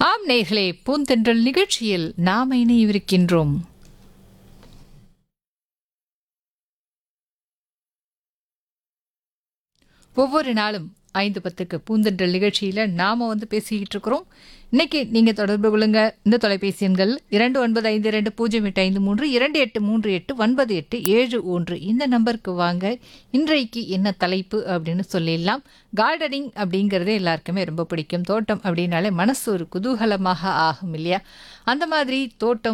ஆம் நேர்களே பூந்தென்றல் நிகழ்ச்சியில் நாம் இணையவிருக்கின்றோம் ஒவ்வொரு நாளும் ஐந்து பத்துக்கு பூந்தென்றல் நிகழ்ச்சியில் நாம் வந்து பேசிக்கிட்டு இருக்கிறோம் இன்னைக்கு நீங்கள் தொடர்பு கொள்ளுங்க இந்த தொலைபேசி எண்கள் இரண்டு ஒன்பது ஐந்து இரண்டு பூஜ்ஜியம் எட்டு ஐந்து மூன்று இரண்டு எட்டு மூன்று எட்டு ஒன்பது எட்டு ஏழு ஒன்று இந்த நம்பருக்கு வாங்க இன்றைக்கு என்ன தலைப்பு அப்படின்னு சொல்லிடலாம் கார்டனிங் அப்படிங்கிறதே எல்லாருக்குமே ரொம்ப பிடிக்கும் தோட்டம் அப்படின்னாலே மனசு ஒரு குதூகலமாக ஆகும் இல்லையா அந்த மாதிரி தோட்டம்